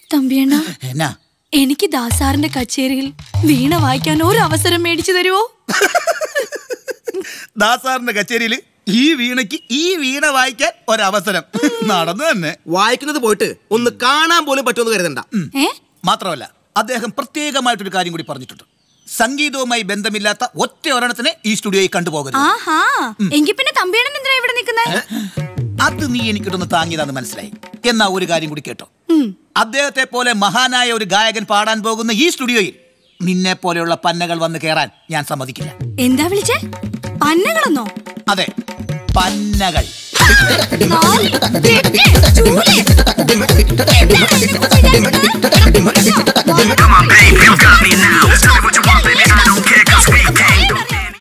തമ്പിയണ്ണ എന്നാ എനിക്ക് ദാസാറിന്റെ കച്ചേരിയിൽ വീണ വായിക്കാൻ ഒരു അവസരം മേടിച്ചു തരുമോ ദാസാറിന്റെ കച്ചേരിയിൽ ഈ വീണയ്ക്ക് ഈ വീണ വായിക്കാൻ ഒരവസരം നടന്നു തന്നെ വായിക്കുന്നത് പോയിട്ട് ഒന്ന് കാണാൻ പോലും പറ്റുമെന്ന് കരുതണ്ട ഏ മാത്രമല്ല അദ്ദേഹം പ്രത്യേകമായിട്ടൊരു കാര്യം കൂടി പറഞ്ഞിട്ടുണ്ട് സംഗീതവുമായി ബന്ധമില്ലാത്ത ഒറ്റ ഒരെണ്ണത്തിനെ ഈ സ്റ്റുഡിയോയിൽ കണ്ടുപോകരുത് ആഹാ എങ്കി പിന്നെ തമ്പിയണ്ണൻ എന്തിനാ ഇവിടെ നിൽക്കുന്നത് അത് നീ എനിക്കിട്ടൊന്ന് താങ്ങിയതാന്ന് മനസ്സിലായി എന്നാ ഒരു കാര്യം കൂടി കേട്ടോ അദ്ദേഹത്തെ പോലെ മഹാനായ ഒരു ഗായകൻ പാടാൻ പോകുന്ന ഈ സ്റ്റുഡിയോയിൽ നിന്നെ പോലെയുള്ള പന്നകൾ വന്ന് കയറാൻ ഞാൻ സമ്മതിക്കില്ല എന്താ വിളിച്ചേ പന്നകളെന്നോ അതെ പന്നകൾ നാല്, തെറ്റ്, ചൂല്. എന്താണ് ഇതിനെക്കുറിച്ച് വിചാരിക്കുന്നത്?